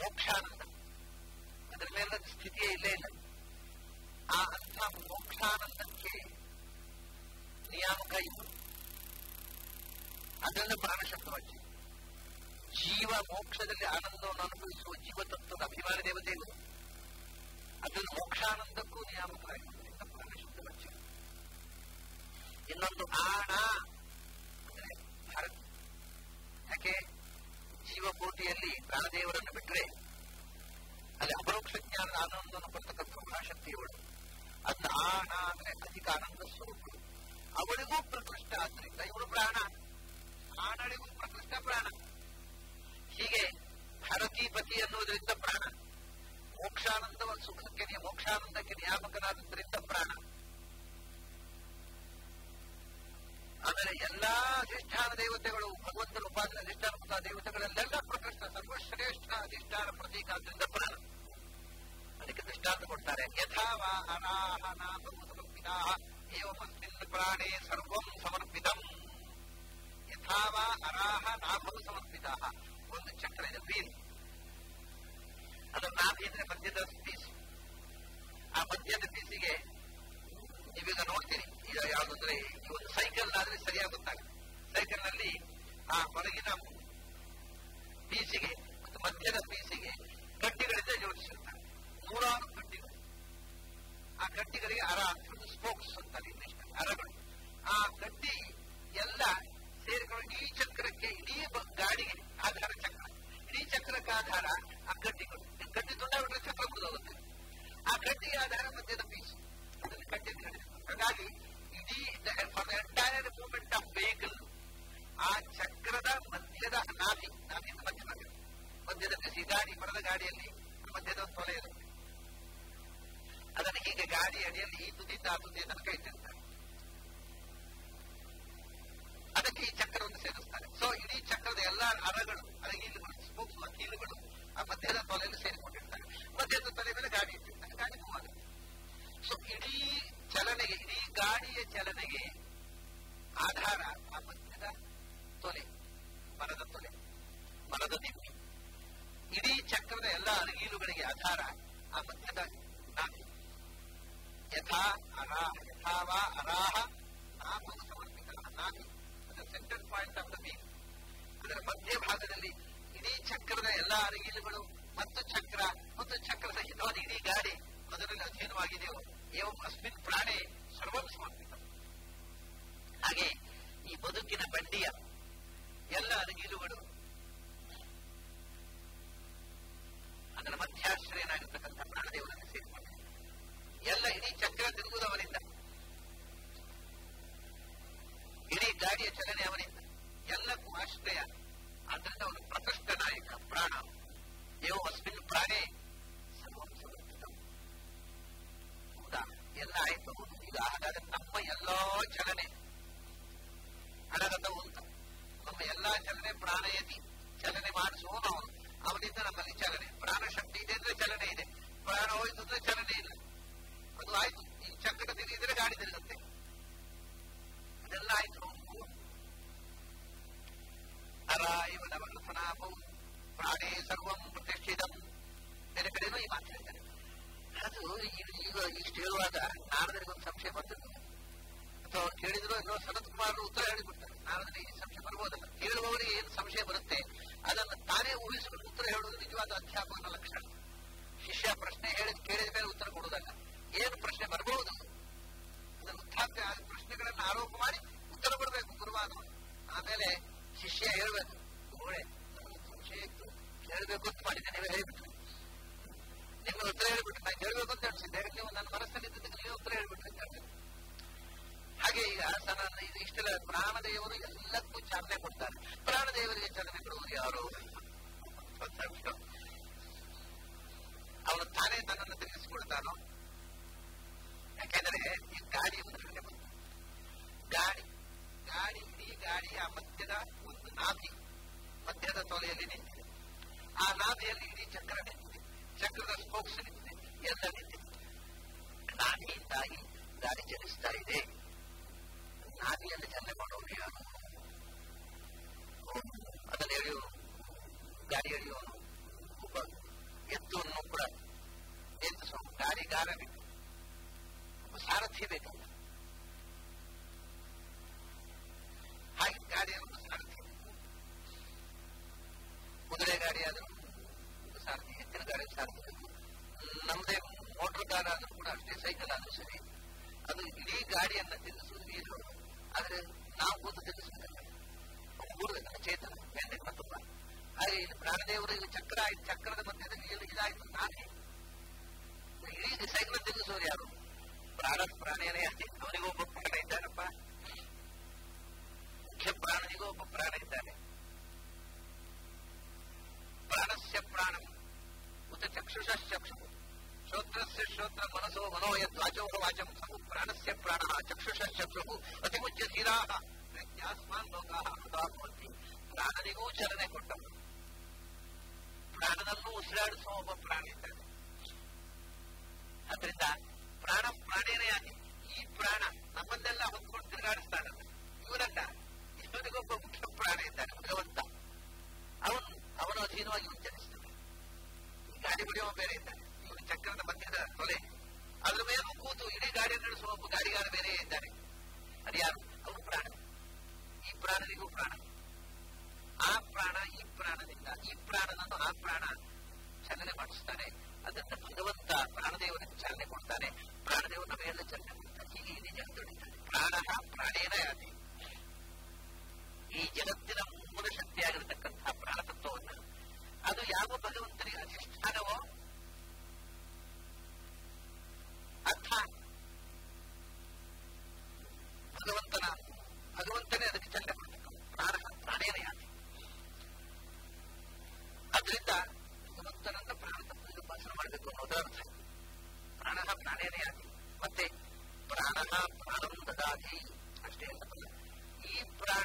ಮೋಕ್ಷಾನಂದ ಅದರ ಮೇಲೆ ಸ್ಥಿತಿಯೇ ಇಲ್ಲೇ ಇಲ್ಲ ಆ ಅಂಥ ಮೋಕ್ಷಾನಂದಕ್ಕೆ ನಿಯಾಮಕ ಇವು ಅದನ್ನು ಪ್ರಾಣ ಶಬ್ದವಾಗಿ ಜೀವ ಮೋಕ್ಷದಲ್ಲಿ ಆನಂದವನ್ನು ಅನುಭವಿಸುವ ಜೀವತತ್ವದ ಅಭಿಮಾನ ದೇವತೆ ಇವರು ಅದನ್ನು ಮೋಕ್ಷಾನಂದಕ್ಕೂ ನಿಯಾಮಕರಾಗಿರುವುದರಿಂದ ಪ್ರಾಣ ಶಬ್ದವಾಚ್ಯ ಇನ್ನೊಂದು ಆಣ ಅಂದ್ರೆ ಭಾರತ ಯಾಕೆ ಜೀವಕೋಟಿಯಲ್ಲಿ ಪ್ರಾಣದೇವರನ್ನು ಬಿಟ್ಟರೆ ಅಲ್ಲಿ ಅಪರೋಕ್ಷ ಜ್ಞಾನದ ಆನಂದವನ್ನು ಕೊಡ್ತಕ್ಕಂಥ ಮಹಾಶಕ್ತಿ ಇವಳು ಅದನ್ನ ಆಣ ಅಂದ್ರೆ ಅಧಿಕ ಆನಂದ ಸ್ವರೂಪ ಅವಳಿಗೂ ಪ್ರಕೃಷ್ಟ ಆದ್ರಿಂದ ಇವಳು ಪ್ರಾಣ ಆಣಳಿಗೂ ಪ್ರಕೃಷ್ಟ ಪ್ರಾಣ ಹೀಗೆ ಭಾರತೀಪತಿ ಅನ್ನುವುದರಿಂದ ಪ್ರಾಣ ಮೋಕ್ಷಾನಂದ ಸುಖಕ್ಕೆ ನಿಯ- ಮೋಕ್ಷಾನಂದಕ್ಕೆ ನಿಯಾಮಕನಾದದ್ರಿಂದ ಪ್ರಾಣ ಆಮೇಲೆ ಎಲ್ಲಾ ಅಧಿಷ್ಠಾನ ದೇವತೆಗಳು ಭಗವಂತನ ಉಪಾಸನೆ ಅಧಿಷ್ಠಾನ ದೇವತೆಗಳಲ್ಲೆಲ್ಲ ಪ್ರಕೃಷ್ಟ ಸರ್ವಶ್ರೇಷ್ಠ ಅಧಿಷ್ಠಾನ ಪ್ರತೀಕ ಆದ್ರಿಂದ ಪ್ರಾಣ ಅದಕ್ಕೆ ದೃಷ್ಟಾಂತ ಕೊಡ್ತಾರೆ ಯಥಾವಾ ಅನಾಹ ನಾಭವು ಸಮರ್ಪಿತಾ ಏವಮಸ್ಮಿನ್ ಪ್ರಾಣೇ ಸರ್ವಂ ಸಮರ್ಪಿತಂ ಯಥಾವಾ ಅರಾಹ ನಾಭವು ಸಮರ್ಪಿತಾ ಒಂದು ಚಕ್ರ ಇದೆ ವೀಲ್ ಅದರ ನಾಭಿ ಅಂದ್ರೆ ಮಧ್ಯದ ಪೀಸ್ ಆ ಮಧ್ಯದ ಪೀಸಿಗೆ ನೀವೀಗ ನೋಡ್ತೀರಿ ಈಗ ಯಾವುದಂದ್ರೆ ಈ ಒಂದು ಸೈಕಲ್ ಆದ್ರೆ ಸರಿಯಾಗಿ ಗೊತ್ತಾಗುತ್ತೆ ಸೈಕಲ್ ನಲ್ಲಿ ಆ ಹೊರಗಿನ ಪೀಸಿಗೆ ಮತ್ತು ಮಧ್ಯದ ಪೀಸಿಗೆ ಕಡ್ಡಿಗಳಿಂದ ಜೋಡಿಸಿರ್ತಾರೆ ನೂರಾರು ಕಡ್ಡಿಗಳು ಆ ಕಡ್ಡಿಗಳಿಗೆ ಅರ ಅಂತ ಸ್ಪೋಕ್ಸ್ ಅಂತಾರೆ ಇಂಗ್ಲಿಷ್ ಅರಗಳು ಆ ಕಡ್ಡಿ ಎಲ್ಲ ಸೇರಿಕೊಂಡು ಈ ಚಕ್ರಕ್ಕೆ ಇಡೀ ಬ- ಗಾಡಿಗೆ ಆಧಾರ ಚಕ್ರ ಇಡೀ ಚಕ್ರಕ್ಕೆ ಆಧಾರ ಆ ಕಡ್ಡಿಗಳು ಈ ಕಡ್ಡಿ ತುಂಡಾಬಿಟ್ರೆ ಚಕ್ರ ಮುರಿದೋಗುತ್ತೆ ಆ ಕಡ್ಡಿಗೆ ಆಧಾರ ಮಧ್ಯದ ಪೀಸ್ ಅದನ್ನು ಕಡ್ಡಿ ಅಂತ ಹೇಳಿದ್ರು. ಹಾಗಾಗಿ ಇಡೀ for the entire movement of vehicle ಆ ಚಕ್ರದ ಮಧ್ಯದ ನಾಭಿ ನಾಭಿಯಿಂದ ಮಧ್ಯ ಭಾಗ ಮಧ್ಯದ ಬಿಸಿ ಗಾಡಿ ಮರದ ಗಾಡಿಯಲ್ಲಿ ಮಧ್ಯದ ಒಂದು ತೊಲೆ ಇರುತ್ತೆ ಅದನ್ನು ಹೀಗೆ ಗಾಡಿ ಅಡಿಯಲ್ಲಿ ಈ ತುದಿಯಿಂದ ಆ ತುದಿಯ ತನಕ ಇಟ್ಟಿರ್ತಾರೆ ಅದಕ್ಕೆ ಈ ಚಕ್ರವನ್ನು ಸೇರಿಸ್ತಾರೆ ಸೊ ಇಡೀ ಚಕ್ರದ ಎಲ್ಲಾ ಅರಗಳು ಅರಗೀಲುಗಳು ಸ್ಪೋಕ್ಸ್ ಕೀಲುಗಳು ಆ ಮಧ್ಯದ ತೊಲೆಯಲ್ಲಿ ಸೇರಿಕೊಂಡಿರ್ತಾರೆ ಮಧ್ಯದ ತೊಲೆ ಮೇಲೆ ಗಾಡಿ ಇಟ್ಟಿರ್ತಾರೆ ಗಾಡಿ ಮೂವ್ ಆಗುತ್ತೆ ಸೊ ಇಡೀ ಚಲನೆಗೆ ಇಡೀ ಗಾಡಿಯ ಚಲನೆಗೆ ಆಧಾರ ಆ ಮಧ್ಯದ ತೊಲೆ ಮರದ ತೊಲೆ ಮರದ ದಿಮ್ಮಿ ಇಡೀ ಚಕ್ರದ ಎಲ್ಲ ಅರಗೀಲುಗಳಿಗೆ ಆಧಾರ ಆ ಮಧ್ಯದ ನಾಭಿ ಯಥಾ ಅರಾ ಯಥಾವಾ ಅರಾಹ ನಾಭವು ಸಮರ್ಪಿತ ನಾಭಿ ಅದರ centre point of the beam ಅದರ ಮಧ್ಯ ಭಾಗದಲ್ಲಿ ಇಡೀ ಚಕ್ರದ ಎಲ್ಲ ಅರಗೀಲುಗಳು ಮತ್ತು ಚಕ್ರ ಮತ್ತು ಚಕ್ರ ಸಹಿತವಾದ ಇಡೀ ಗಾಡಿ ಅದರಲ್ಲಿ ಅಧೀನವಾಗಿದೆಯೋ ಏವಂ ಅಸ್ಮಿನ್ ಪ್ರಾಣೇ ಸರ್ವಂ ಸಮರ್ಪಿತ ಹಾಗೆ ಈ ಬದುಕಿನ ಬಂಡಿಯ ಎಲ್ಲ ಅರಗೀಲುಗಳು ಅದರ ಮಧ್ಯಾಶ್ರಯನಾಗಿರ್ತಕ್ಕಂಥ ಪ್ರಾಣದೇವರನ್ನು ಸೇರಿಕೊಂಡಿದೆ ಎಲ್ಲ ಇಡೀ ಚಕ್ರ ತಿರುಗುವುದು ಅವನಿಂದ ಇಡೀ ಗಾಡಿಯ ಚಲನೆ ಅವನಿಂದ ಎಲ್ಲಕ್ಕೂ ಆಶ್ರಯ ಆದ್ದರಿಂದ ಅವನು ಪ್ರಕೃಷ್ಟ ನಾಯಕ ಪ್ರಾಣ ಏವಂ ಅಸ್ಮಿನ್ ಪ್ರಾಣೇ ಸರ್ವಂ ಸಮರ್ಪಿತಂ ಹೌದಾ ಎಲ್ಲ ಆಯ್ತು ಈಗ ಹಾಗಾದ್ರೆ ನಮ್ಮ ಎಲ್ಲಾ ಚಲನೆ ಅನಗತವು ಅಂತ ನಮ್ಮ ಎಲ್ಲಾ ಚಲನೆ ಪ್ರಾಣಯತಿ ಚಲನೆ ಮಾಡಿಸುವವನು ಅವನು ಅವನಿಂದ ನಮ್ಮಲ್ಲಿ ಚಲನೆ ಪ್ರಾಣ ಶಕ್ತಿ ಇದೆ ಅಂದ್ರೆ ಚಲನೆ ಇದೆ ಪ್ರಾಣ ಹೋಯ್ತು ಅಂದ್ರೆ ಚಲನೆ ಇಲ್ಲ ಅದು ಆಯ್ತು ಈ ಚಕ್ರ ತಿರುಗಿದ್ರೆ ಗಾಡಿ ತಿರುಗುತ್ತೆ ಅದೆಲ್ಲ ಆಯ್ತು ಅರ ಇವ ನವಕಲ್ಪನಾಭವು ಪ್ರಾಣೇ ಸರ್ವಂ ಪ್ರತಿಷ್ಠಿತಂ ಬೇರೆ ಕಡೆನೂ ಈ ಮಾತು ಹೇಳ್ತಾರೆ ಅದು ಈಗ ಈಗ ಇಷ್ಟು ಹೇಳುವಾಗ ನಾರದರಿಗೆ ಒಂದು ಸಂಶಯ ಬಂದಿರ್ತದೆ ಅಥವಾ ಅವ್ರು ಕೇಳಿದ್ರು ಎಲ್ಲೋ ಸನತ್ ಕುಮಾರ್ ಉತ್ತರ ಹೇಳಿಬಿಡ್ತಾರೆ ನಾರದರಿಗೆ ಈ ಸಂಶಯ ಬರ್ಬೋದಲ್ಲ ಕೇಳುವವರಿಗೆ ಏನು ಸಂಶಯ ಬರುತ್ತೆ ಅದನ್ನು ತಾನೇ ಊಹಿಸಿಕೊಂಡು ಉತ್ತರ ಹೇಳುವುದು ನಿಜವಾದ ಅಧ್ಯಾಪಕನ ಲಕ್ಷಣ ಶಿಷ್ಯ ಪ್ರಶ್ನೆ ಹೇಳಿದ ಕೇಳಿದ ಮೇಲೆ ಉತ್ತರ ಕೊಡುವುದಲ್ಲ ಏನು ಪ್ರಶ್ನೆ ಬರಬಹುದು ಅದನ್ನು ಉತ್ಥಾಪ್ಯ ಆದ ಪ್ರಶ್ನೆಗಳನ್ನು ಆರೋಪ ಮಾಡಿ ಉತ್ತರ ಕೊಡಬೇಕು ಗುರುವಾದ ಆಮೇಲೆ ಶಿಷ್ಯ ಹೇಳ್ಬೇಕು ಗುರುಗಳೇ ನನಗೆ ಸಂಶಯ ಇತ್ತು ಕೇಳಬೇಕು ಅಂತ ಮಾಡಿದ್ದೆ ನೀವೇ ಹೇಳಿಬಿಟ್ರಿ ನಿಮ್ಮ ಉತ್ತರ ಹೇಳಿಬಿಟ್ರಿ ನಾನು ಕೇಳಬೇಕು ಅಂತ ಅನಿಸಿದ್ದೆ ನೀವು ನನ್ನ ಮನಸ್ಸಲ್ಲಿ ಇದ್ದದಕ್ಕೆ ನೀವು ಉತ್ತರ ಹೇಳಿಬಿಟ್ರಿ ಅಂತ ಹೇಳ್ಬೇಕು. ಹಾಗೆ ಈಗ ಸನ ಇದು ಇಷ್ಟೆಲ್ಲ ಪ್ರಾಣದೇವರು ಎಲ್ಲಕ್ಕೂ ಚಾಲನೆ ಕೊಡ್ತಾರೆ ಪ್ರಾಣದೇವರಿಗೆ ಚಾಲನೆ ಕೊಡುವರು ಯಾರು ಅವನು ತಾನೇ ತನ್ನನ್ನು ತಿರುಗಿಸಿಕೊಳ್ತಾನೋ ಯಾಕೆಂದ್ರೆ ಈ ಗಾಡಿ ಉದಾಹರಣೆ ಬಂತು ಗಾಡಿ ಗಾಡಿ ಇಡೀ ಗಾಡಿಯ ಮಧ್ಯದ ಒಂದು ನಾಭಿ ಮಧ್ಯದ ತೊಲೆಯಲ್ಲಿ ನಿಂತಿದೆ ಆ ನಾಭಿಯಲ್ಲಿ ಇಡೀ ಚಕ್ರ ನಿಂತಿದೆ ಚಕ್ರದ ಸ್ಪೋಕ್ಸ್ ನಿಂತಿದೆ ಎಲ್ಲ ನಿಂತಿದೆ ನಾಭಿಯಿಂದಾಗಿ ಗಾಡಿ ಚಲಿಸ್ತಾ ಇದೆ ನಾಭಿಯಲ್ಲಿ ಚಲನೆ ಮಾಡೋನು ಯಾರು ಅದನ್ನು ಎಳೆಯೋನು ಗಾಡಿ ಎಳೆಯೋನು ಒಬ್ಬ ಎತ್ತುವನ್ನು ಕೂಡ ನಿಯಂತ್ರಿಸುವ ಗಾಡಿಗಾರ ಬೇಕು ಒಬ್ಬ ಸಾರಥಿ ಬೇಕಲ್ಲ ಹಾಗೆ ಗಾಡಿಯನ್ನು ಸಾರಥಿ ಬೇಕು ಕುದುರೆ ಗಾಡಿ ಆದರೂ ಸಾರಥಿ ಎತ್ತಿನ ಗಾಡಿ ಸಾರಥಿ ಬೇಕು ನಮ್ಮದೇ ಮೋಟರ್ ಕಾರ್ ಆದ್ರೂ ಕೂಡ ಅಷ್ಟೇ ಸೈಕಲ್ ಆದ್ರೂ ಸರಿ ಅದು ಇಡೀ ಗಾಡಿಯನ್ನ ತಿನ್ನಿಸುವುದು ವೀರು ಆದ್ರೆ ನಾವು ಕೂತು ತಿನ್ನಿಸ್ಬೇಕಲ್ಲ ಕೂಡಬೇಕಲ್ಲ ಚೇತನ ಬೆಂಡೆ ಮತ್ತೊಬ್ಬ ಹಾಗೆ ಇಲ್ಲಿ ಪ್ರಾಣದೇವರು ಇಲ್ಲಿ ಚಕ್ರ ಆಯ್ತು ಚಕ್ರದ ಮಧ್ಯದಲ್ಲಿ ಇಲ್ಲಿ ಇದಾಯ್ತು ನಾನೇ ಇಡೀ ಸೈಕಲ್ ತಿನ್ನಿಸೋರು ಯಾರು ಪ್ರಾಣ ಪ್ರಾಣಿಯನೇ ಅವನಿಗೂ ಒಬ್ಬ ಪ್ರಾಣ ಇದ್ದಾನಪ್ಪ ಮುಖ್ಯ ಪ್ರಾಣನಿಗೂ ಒಬ್ಬ ಪ್ರಾಣ ಇದ್ದಾನೆ ಪ್ರಾಣಸ್ಯ ಪ್ರಾಣಂ ಉತ ಚಕ್ಷುಷ ಚಕ್ಷು ಶ್ರೋತ್ರಸ್ಯ ಶ್ರೋತ್ರ ಮನಸೋ ಮನೋ ಯದ್ವಾಚೋ ವಾಚಂ ಸಮು ಪ್ರಾಣಸ್ಯ ಪ್ರಾಣ ಚಕ್ಷುಷ ಚಕ್ಷು ಅತಿಮುಚ್ಯ ಧೀರಾ ಪ್ರತ್ಯಾಸ್ಮಾನ್ ಲೋಕಾ ಹೃದಾ ಭವಂತಿ ಪ್ರಾಣನಿಗೂ ಚಲನೆ ಕೊಟ್ಟವು ಪ್ರಾಣನಲ್ಲೂ ಉಸಿರಾಡಿಸುವ ಒಬ್ಬ ಪ್ರಾಣಿ ಇದ್ದಾನೆ ಅದರಿಂದ ಪ್ರಾಣ ಪ್ರಾಣೇನೇ ಆಗಿ ಈ ಪ್ರಾಣ ನಮ್ಮನ್ನೆಲ್ಲ ಹೊತ್ಕೊಂಡು ತಿರುಗಾಡಿಸ್ತಾನಲ್ಲ ಇವನಲ್ಲ ಇವನಿಗೊಬ್ಬ ಮುಖ್ಯ ಪ್ರಾಣ ಇದ್ದಾನೆ ಭಗವಂತ ಅವನು ಅವನ ಅಧೀನವಾಗಿ ಇವನು ಚಲಿಸ್ತಾನೆ ಈ ಗಾಡಿ ಬಿಡಿಯುವ ಬೇರೆ ಇದ್ದಾನೆ ಇವನು ಚಕ್ರದ ಮಧ್ಯದ ತೊಲೆ ಅದ್ರ ಮೇಲೂ ಕೂತು ಇಡೀ ಗಾಡಿ ನಡೆಸುವ ಒಬ್ಬ ಗಾಡಿಗಾರ ಬೇರೆ ಇದ್ದಾನೆ ಅದು ಯಾರು ಅವನು ಪ್ರಾಣ ಈ ಪ್ರಾಣನಿಗೂ ಪ್ರಾಣ ಆ ಪ್ರಾಣ ಈ ಪ್ರಾಣದಿಂದ ಈ ಪ್ರಾಣನನ್ನು ಆ ಪ್ರಾಣ ಚಲನೆ ಮಾಡಿಸ್ತಾನೆ ಅದರಿಂದ ಭಗವಂತ ಪ್ರಾಣದೇವನಿಗೆ ಚಾಲನೆ ಕೊಡ್ತಾನೆ ಪ್ರಾಣದೇವರು ನಮಗೆಲ್ಲ ಚಾಲನೆ ಕೊಡ್ತಾನೆ ಹೀಗೆ ಇಡೀ ಜಗತ್ತು ನಡೀತಾನೆ ಪ್ರಾಣ ಪ್ರಾಣೇನ ಯಾತಿ ಈ ಜಗತ್ತಿನ ಮೂಲ ಶಕ್ತಿಯಾಗಿರತಕ್ಕಂತಹ ಪ್ರಾಣತತ್ವವನ್ನು ಅದು ಯಾವ ಭಗವಂತನಿಗೆ ಅಧಿಷ್ಠಾನವೋ ಅರ್ಥ ಭಗವಂತನ ಭಗವಂತನೇ ಅದಕ್ಕೆ ಚಲನೆ ಕೊಡ್ತಕ್ಕ ಪ್ರಾಣ ಪ್ರಾಣೇನ ಯಾತಿ ಅದರಿಂದ ಭಗವಂತನನ್ನ ಪ್ರಾಣತತ್ವದಲ್ಲಿ ಉಪಾಸನೆ ಮಾಡಬೇಕು ಅನ್ನೋದು ಅರ್ಥ ಪ್ರಾಣ ಪ್ರಾಣೇನ ಯಾತಿ ಮತ್ತೆ ಪ್ರಾಣ ಪ್ರಾಣಂ ದದಾತಿ ಅಷ್ಟೇ ಅಲ್ಲ ಈ ಪ್ರಾಣ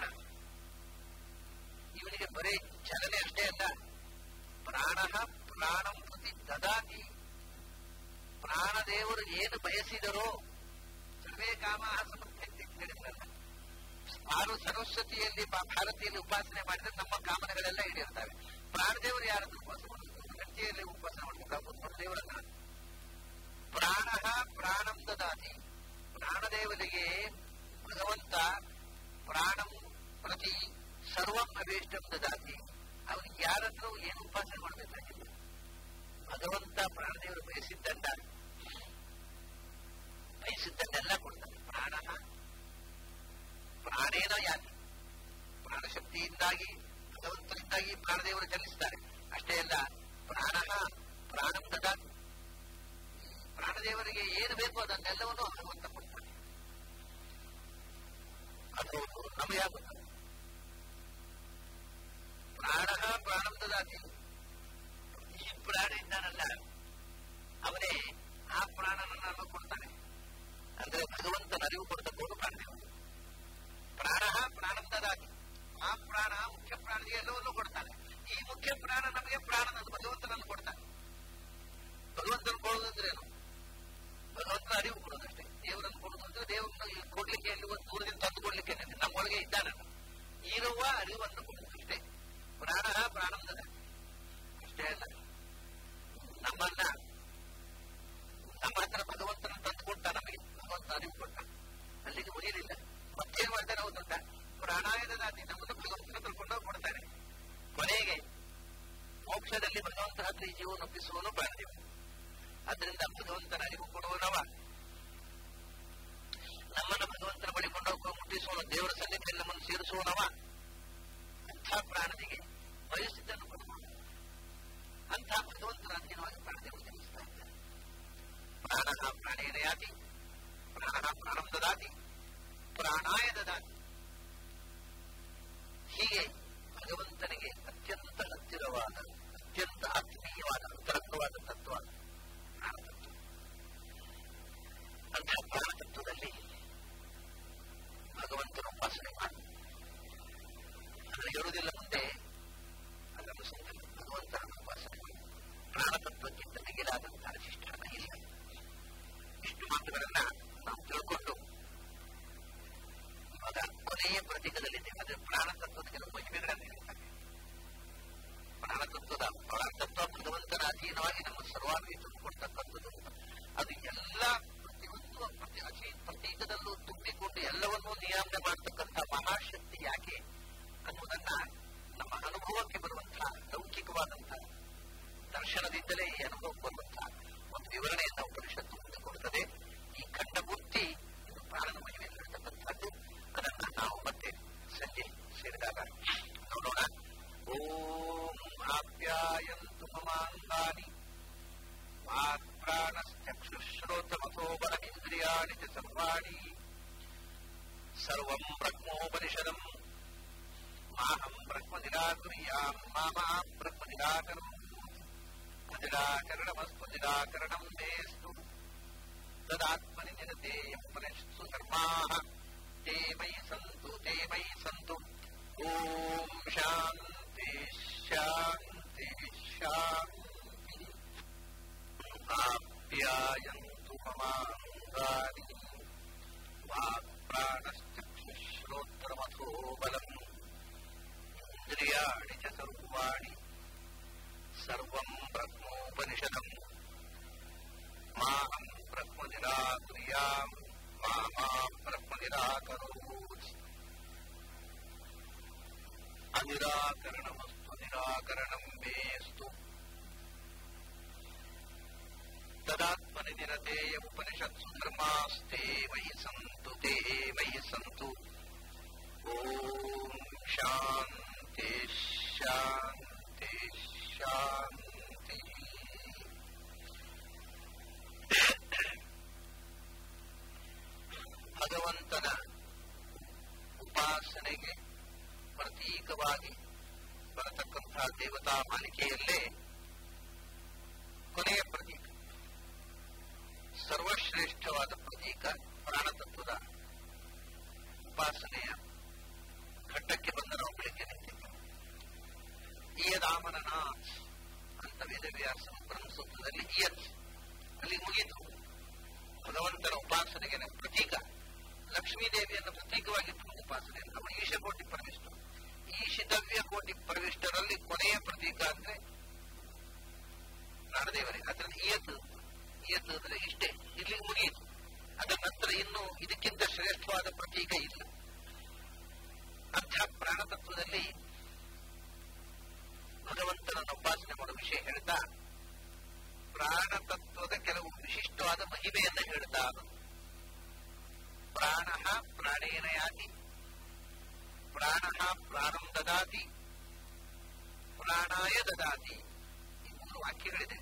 ಇವನಿಗೆ ಬರೀ ಚಲನೆ ಅಷ್ಟೇ ಅಲ್ಲ ಪ್ರಾಣ ಪ್ರಾಣಂ ಪ್ರತಿ ದದಾತಿ ಪ್ರಾಣದೇವರು ಏನು ಬಯಸಿದರೋ ಸರ್ವೇ ಕಾಮ ಸಮರ್ಥ್ಯಂತೆ ಹೇಳಿದ್ರಲ್ಲ ಯಾರು ಸರಸ್ವತಿಯಲ್ಲಿ ಭಾರತೀಯಲ್ಲಿ ಉಪಾಸನೆ ಮಾಡಿದ್ರೆ ನಮ್ಮ ಕಾಮನೆಗಳೆಲ್ಲ ಈಡೇರ್ತವೆ ಪ್ರಾಣದೇವರು ಯಾರನ್ನು ಉಪವಾಸ ಮಾಡಬೇಕು ಗಟ್ಟಿಯಲ್ಲಿ ಉಪವಾಸ ಮಾಡಬೇಕಾಗ್ಬೋದು ದೇವರನ್ನ ಪ್ರಾಣ ಪ್ರಾಣಂ ದದಾತಿ ಪ್ರಾಣದೇವರಿಗೆ ಭಗವಂತ ಪ್ರಾಣಂ ಪ್ರತಿ ಸರ್ವಂ ಅಭೀಷ್ಟಂ ದದಾತಿ ಅವನಿಗೆ ಯಾರನ್ನು ಏನು ಉಪಾಸನೆ ಮಾಡಬೇಕಾಗಿಲ್ಲ ಭಗವಂತ ಪ್ರಾಣದೇವರು ಬಯಸಿದ್ದನ್ನ ಬಯಸಿದ್ದನ್ನೆಲ್ಲ ಕೊಡ್ತಾನೆ ಪ್ರಾಣ ಪ್ರಾಣೇನ ಯಾತಿ ಪ್ರಾಣಶಕ್ತಿಯಿಂದಾಗಿ ಭಗವಂತನಿಂದಾಗಿ ಪ್ರಾಣದೇವರು ಚಲಿಸ್ತಾರೆ ಅಷ್ಟೇ ಅಲ್ಲ ಪ್ರಾಣ ಪ್ರಾಣಂ ದದಾತಿ ಪ್ರಾಣದೇವರಿಗೆ ಏನು ಬೇಕು ಅದನ್ನೆಲ್ಲವನ್ನು ಭಗವಂತ ಕೊಡ್ತಾನೆ ಅದು ನಮಗೆ ಆಗುತ್ತದೆ ಪ್ರಾಣ ಪ್ರಾಣಂ ದದಾತಿ ಈ ಪ್ರಾಣ ಇದ್ದಾನಲ್ಲ ಅವನೇ ಆ ಪ್ರಾಣನನ್ನು ಕೊಡ್ತಾನೆ ಅಂದ್ರೆ ಭಗವಂತನ ಅರಿವು ಕೊಡ್ತಕ್ಕವರು ಪ್ರಾಣದೇವರು ಪ್ರಾಣ ಪ್ರಾಣಂ ದದಾತಿ ಆ ಪ್ರಾಣ ಮುಖ್ಯ ಪ್ರಾಣಿಗೆ ಎಲ್ಲವನ್ನೂ ಕೊಡ್ತಾನೆ ಈ ಮುಖ್ಯ ಪ್ರಾಣ ನಮಗೆ ಪ್ರಾಣನನ್ನು ಭಗವಂತನನ್ನು ಕೊಡ್ತಾನೆ ಭಗವಂತನ ಕೊಡೋದಂದ್ರೇನು ಭಗವಂತನ ಅರಿವು ಕೊಡೋದಷ್ಟೇ ದೇವರನ್ನು ಕೊಡೋದು ಅಂದ್ರೆ ದೇವರನ್ನು ಕೊಡ್ಲಿಕ್ಕೆ ಎಲ್ಲಿ ಒಂದು ದೂರದಿಂದ ತಂದು ಕೊಡ್ಲಿಕ್ಕೆ ನಮ್ಮೊಳಗೆ ಇದ್ದಾನಲ್ಲ ಇರುವ ಅರಿವನ್ನು ಕೊಡೋದಷ್ಟೇ ಪ್ರಾಣ ಪ್ರಾಣಂದದ ಅಷ್ಟೇ ಅಲ್ಲ ನಮ್ಮನ್ನ ನಮ್ಮ ಹತ್ರ ಭಗವಂತನ ತಂದು ಕೊಟ್ಟ ನಮಗೆ ಭಗವಂತ ಅರಿವು ಕೊಟ್ಟ ಅಲ್ಲಿಗೆ ಮುಗಿಯಲಿಲ್ಲ ಮತ್ತೇನ್ ಮಾಡ್ತಾನೆ ಹೌದಂತ ಪ್ರಾಣಾಯದ ದಾತಿ ನಮ್ಮನ್ನು ಭಗವಂತನ ಹತ್ರ ಕೊಂಡೋಗಿ ಕೊಡ್ತಾನೆ ಕೊನೆಗೆ ಮೋಕ್ಷದಲ್ಲಿ ಭಗವಂತನ ಹತ್ರ ಈ ಜೀವನ ಒಪ್ಪಿಸುವನು ಪ್ರಾಣದೇವ ಅದರಿಂದ ಭಗವಂತನ ಅರಿವು ಕೊಡುವನವ ನಮ್ಮನ್ನು ಭಗವಂತನ ಬಳಿ ಕೊಂಡೋಗಿ ಮುಟ್ಟಿಸುವನು ದೇವರ ಸನ್ನಿಧಿಯಲ್ಲಿ ನಮ್ಮನ್ನು ಸೇರಿಸುವನವ ಅಂಥ ಪ್ರಾಣನಿಗೆ ವಯಸ್ಸಿದ್ದನ್ನು ಕೊಡುವನು ಅಂಥ ಭಗವಂತನ ಅಧೀನವಾಗಿ ಪ್ರಾಣದೇವರು ಜನಿಸ್ತಾ ಇದ್ದಾರೆ ಪ್ರಾಣ ಪ್ರಾಣೇನ ಯಾತಿ ಪ್ರಾಣ ಪ್ರಾಣಂ ದದಾತಿ ಪ್ರಾಣಾಯ ದದಾತಿ ಹೀಗೆ ಭಗವಂತನಿಗೆ ಅತ್ಯಂತ ಹತ್ತಿರವಾದ ಅತ್ಯಂತ ಆತ್ಮೀಯವಾದ ಅಂತರಂಗವಾದ ತತ್ವ ಪ್ರಾಣತತ್ವ ಅಂತಹ ಪ್ರಾಣತತ್ವದಲ್ಲಿ ಭಗವಂತನ ಉಪಾಸನೆ ಮಾಡಿ ಅದನ್ನು ಹೇಳುವುದಿಲ್ಲ ಮುಂದೆ ಅದನ್ನು ಅಧೀನವಾಗಿ ನಮ್ಮ ಸರ್ವಾಂಗಿ ತುಂಬಿಕೊಡ್ತಕ್ಕಂಥದ್ದು ಅದು ಎಲ್ಲ ಪ್ರತಿಯೊಂದು ಪ್ರತಿ ಅಚಿ ಪ್ರತೀಕದಲ್ಲೂ ತುಂಬಿಕೊಂಡು ಎಲ್ಲವನ್ನೂ ನಿಯಾಮನೆ ಮಾಡತಕ್ಕಂಥ ಮಹಾಶಕ್ತಿ ಯಾಕೆ ಅನ್ನುವುದನ್ನ ನಮ್ಮ ಅನುಭವಕ್ಕೆ ಬರುವಂತಹ ಲೌಕಿಕವಾದಂತಹ ದರ್ಶನದಿಂದಲೇ ಈ ಅನುಭವ ಬರುವಂತಹ ಒಂದು ವಿವರಣೆಯನ್ನು ಉಪನಿಷತ್ತು ಮುಂದೆ ಕೊಡುತ್ತದೆ ಈ ಖಂಡಮೂರ್ತಿ ಇದು ಪ್ರಾಣನ ಮಹಿಮೆಯನ್ನು ಹೇಳ್ತಕ್ಕಂಥದ್ದು ಅದನ್ನ ನಾವು ಮತ್ತೆ ಸಂಜೆ ಸೇರಿದಾಗ ನೋಡೋಣ ಓಂ ಆಪ್ಯಾಯಂತು ಮಮಾಂಗಾನಿ ವಾಕ್ಪ್ರಾಣಶ್ಚಕ್ಷುಶ್ರೋತ್ರಮಥೋ ಬಲಮಿಂದ್ರಿಯಾಣಿ ಚ ಸರ್ವಾಣಿ ಸರ್ವಂ ಬ್ರಹ್ಮೋಪನಿಷದಂ ಮಾಹಂ ಬ್ರಹ್ಮ ನಿರಾಕುರ್ಯಾಂ ಮಾಮಾ ಬ್ರಹ್ಮ ನಿರಾಕರಂ ಅನಿರಾಕರಣಮಸ್ತು ನಿರಾಕರಣಂ ಮೇಸ್ತು ತದಾತ್ಮನಿ ನಿರತೇಯಂ ಧರ್ಮಾಃ ते मयि सन्तु ते मयि सन्तु ॐ शान्ति शान्ति शान्तिः आप्यायन्तु ममाङ्गानि वाक्प्राणश्चक्षुश्रोत्रमथो बलम् इन्द्रियाणि च सर्वाणि सर्वम् ब्रह्मोपनिषदम् माहम् ब्रह्म निराकुर्याम् मा मा ब्रह्म निराकरोत् अनिराकरणमस्तु निराकरणम् मेऽस्तु तदात्मनि निरतेय उपनिषत्सु धर्मास्ते मयि सन्तु ते मयि सन्तु ॐ शान्ति शान्ति शान्तिः ಭಗವಂತನ ಉಪಾಸನೆಗೆ ಪ್ರತೀಕವಾಗಿ ಬರತಕ್ಕಂತಹ ದೇವತಾ ಮಾಲಿಕೆಯಲ್ಲೇ ಕೊನೆಯ ಪ್ರತೀಕ ಸರ್ವಶ್ರೇಷ್ಠವಾದ ಪ್ರತೀಕ ಪ್ರಾಣತತ್ವದ ಉಪಾಸನೆಯ ಘಟ್ಟಕ್ಕೆ ಬಂದ ನಾವು ಬೆಳಿಗ್ಗೆ ನಿಂತಿದ್ದೇವೆ ಇಯದಾಮನನಾಥ್ ಅಂತ ವೇದವ್ಯಾಸನ ಬ್ರಹ್ಮಸೂತ್ರದಲ್ಲಿ ಇಯತ್ ಅಲ್ಲಿ ಮುಗಿತು ಭಗವಂತನ ಉಪಾಸನೆಗೆ ನಮ್ಮ ಪ್ರತೀಕ ಲಕ್ಷ್ಮೀ ದೇವಿಯನ್ನು ಪ್ರತೀಕವಾಗಿಟ್ಟು ಉಪಾಸನೆ ನಮ್ಮ ಈಶಕೋಟಿ ಪರಮಿಷ್ಠರು ಈಶಿತವ್ಯ ಕೋಟಿ ಪರಮಿಷ್ಠರಲ್ಲಿ ಕೊನೆಯ ಪ್ರತೀಕ ಅಂದ್ರೆ ಪ್ರಾಣದೇವರೇ ಅದರಲ್ಲಿ ಇಯತ್ ಇಯತ್ ಅಂದ್ರೆ ಇಷ್ಟೇ ಇಲ್ಲಿಗೆ ಮುಗಿಯಿತು ಅದರ ನಂತರ ಇನ್ನು ಇದಕ್ಕಿಂತ ಶ್ರೇಷ್ಠವಾದ ಪ್ರತೀಕ ಇಲ್ಲ ಅಂಥ ಪ್ರಾಣತತ್ವದಲ್ಲಿ ಭಗವಂತನನ್ನು ಉಪಾಸನೆ ಮಾಡುವ ವಿಷಯ ಹೇಳ್ತಾ ಪ್ರಾಣತತ್ವದ ಕೆಲವು ವಿಶಿಷ್ಟವಾದ ಮಹಿಮೆಯನ್ನು ಹೇಳ್ತಾ ಪ್ರಾಣ ಪ್ರಾಣೇನ ಯಾತಿ ಪ್ರಾಣ ಪ್ರಾಣಂ ದದಾತಿ ಪ್ರಾಣಾಯ ದದಾತಿ ಈ ಮೂರು ವಾಕ್ಯಗಳಿದೆ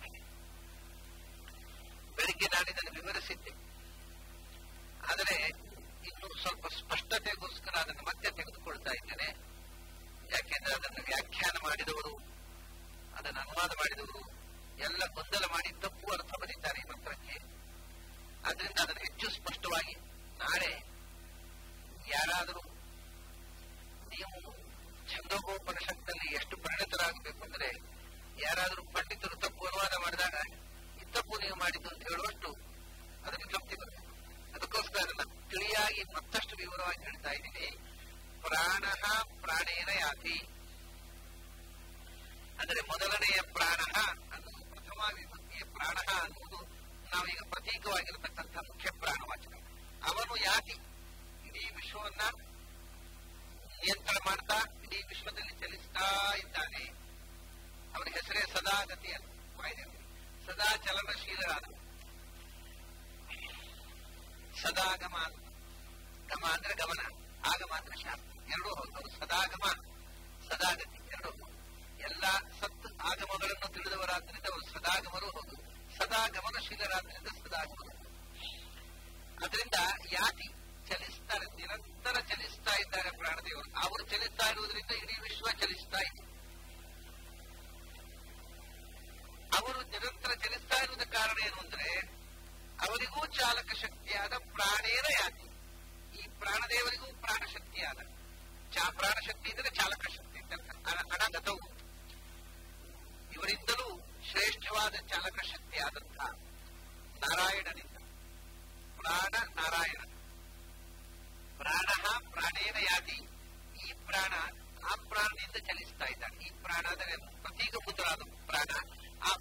ಬೆಳಿಗ್ಗೆ ನಾನು ಇದನ್ನು ವಿವರಿಸಿದ್ದೆ ಆದರೆ ಇನ್ನು ಸ್ವಲ್ಪ ಸ್ಪಷ್ಟತೆಗೋಸ್ಕರ ಅದನ್ನು ಮತ್ತೆ ತೆಗೆದುಕೊಳ್ತಾ ಇದ್ದೇನೆ ಯಾಕೆಂದ್ರೆ ಅದನ್ನು ವ್ಯಾಖ್ಯಾನ ಮಾಡಿದವರು ಅದನ್ನು ಅನುವಾದ ಮಾಡಿದವರು ಎಲ್ಲ ಗೊಂದಲ ಮಾಡಿ ತಪ್ಪು ಅರ್ಥ ಬರೀತಾರೆ ಈ ಮಂತ್ರಕ್ಕೆ ಆದ್ರಿಂದ ಅದನ್ನು ಹೆಚ್ಚು ಸ್ಪಷ್ಟವಾಗಿ ನಾಳೆ ಯಾರಾದರೂ ನೀವು ಛಂದೋಪನಿಷತ್ನಲ್ಲಿ ಎಷ್ಟು ಪರಿಣಿತರಾಗಬೇಕು ಅಂದ್ರೆ ಯಾರಾದರೂ ಪಂಡಿತರು ತಪ್ಪು ಅನುವಾದ ಮಾಡಿದಾಗ ಈ ತಪ್ಪು ನೀವು ಮಾಡಿದ್ದು ಅಂತ ಹೇಳುವಷ್ಟು ಅದಕ್ಕೆ ತೃಪ್ತಿ ಬರಬೇಕು ಅದಕ್ಕೋಸ್ಕರ ಅದನ್ನ ತಿಳಿಯಾಗಿ ಮತ್ತಷ್ಟು ವಿವರವಾಗಿ ಹೇಳ್ತಾ ಇದ್ದೀನಿ ಪ್ರಾಣ ಪ್ರಾಣೇನ ಯಾತಿ ಅಂದರೆ ಮೊದಲನೆಯ ಪ್ರಾಣ ಅನ್ನೋದು ಪ್ರಥಮ ವಿಭಕ್ತಿಯ ಪ್ರಾಣ ಅನ್ನುವುದು ನಾವೀಗ ಪ್ರತೀಕವಾಗಿರತಕ್ಕಂಥ ಮುಖ್ಯ ಪ್ರಾಣವಾಚಕ ಅವನು ಯಾತಿ ಇಡೀ ವಿಶ್ವವನ್ನ ನಿಯಂತ್ರಣ ಮಾಡ್ತಾ ಇಡೀ ವಿಶ್ವದಲ್ಲಿ ಚಲಿಸ್ತಾ ಇದ್ದಾನೆ ಅವನ ಹೆಸರೇ ಸದಾಗತಿ ಅಂತ ವಾಯುದೇವರು ಸದಾ ಚಲನಶೀಲರಾದ ಸದಾಗಮ ಅಂತ ಗಮ ಅಂದ್ರೆ ಗಮನ ಆಗಮ ಅಂದ್ರೆ ಶಾಸ್ತ್ರ ಎರಡೂ ಹೌದು ಅವರು ಸದಾಗಮ ಸದಾಗತಿ ಎರಡೂ ಹೌದು ಎಲ್ಲ ಸತ್ ಆಗಮಗಳನ್ನು ತಿಳಿದವರಾದ್ರಿಂದ ಅವರು ಸದಾಗಮರು ಹೌದು ಸದಾ ಗಮನಶೀಲರಾದ್ರಿಂದ ಸದಾಗಮರು ಅದರಿಂದ ಯಾತಿ ಚಲಿಸ್ತಾರೆ ನಿರಂತರ ಚಲಿಸ್ತಾ ಇದ್ದಾರೆ ಪ್ರಾಣದೇವರು ಅವರು ಚಲಿಸ್ತಾ ಇರುವುದರಿಂದ ಇಡೀ ವಿಶ್ವ ಚಲಿಸ್ತಾ ಇದೆ ಅವರು ನಿರಂತರ ಚಲಿಸ್ತಾ ಇರುವುದ ಕಾರಣ ಏನು ಅಂದ್ರೆ ಅವರಿಗೂ ಚಾಲಕ ಶಕ್ತಿಯಾದ ಪ್ರಾಣೇನ ಯಾತಿ ಈ ಪ್ರಾಣದೇವರಿಗೂ ಪ್ರಾಣಶಕ್ತಿಯಾದ ಚಾ ಪ್ರಾಣಶಕ್ತಿ ಅಂದರೆ ಚಾಲಕ ಶಕ್ತಿ ಅಣಗತವು ಇವರಿಂದಲೂ ಶ್ರೇಷ್ಠವಾದ ಚಾಲಕ ಶಕ್ತಿಯಾದಂತಹ ನಾರಾಯಣನಿಂದ ಪ್ರಾಣ ನಾರಾಯಣ ಪ್ರಾಣ ಪ್ರಾಣೇನ ಯಾತಿ ಈ ಪ್ರಾಣ ಆ ಪ್ರಾಣದಿಂದ ಚಲಿಸ್ತಾ ಇದ್ದಾನೆ ಈ ಪ್ರಾಣ ಅಂದರೆ ಪ್ರತೀಕ ಪುತ್ರರಾದ ಪ್ರಾಣ ಆ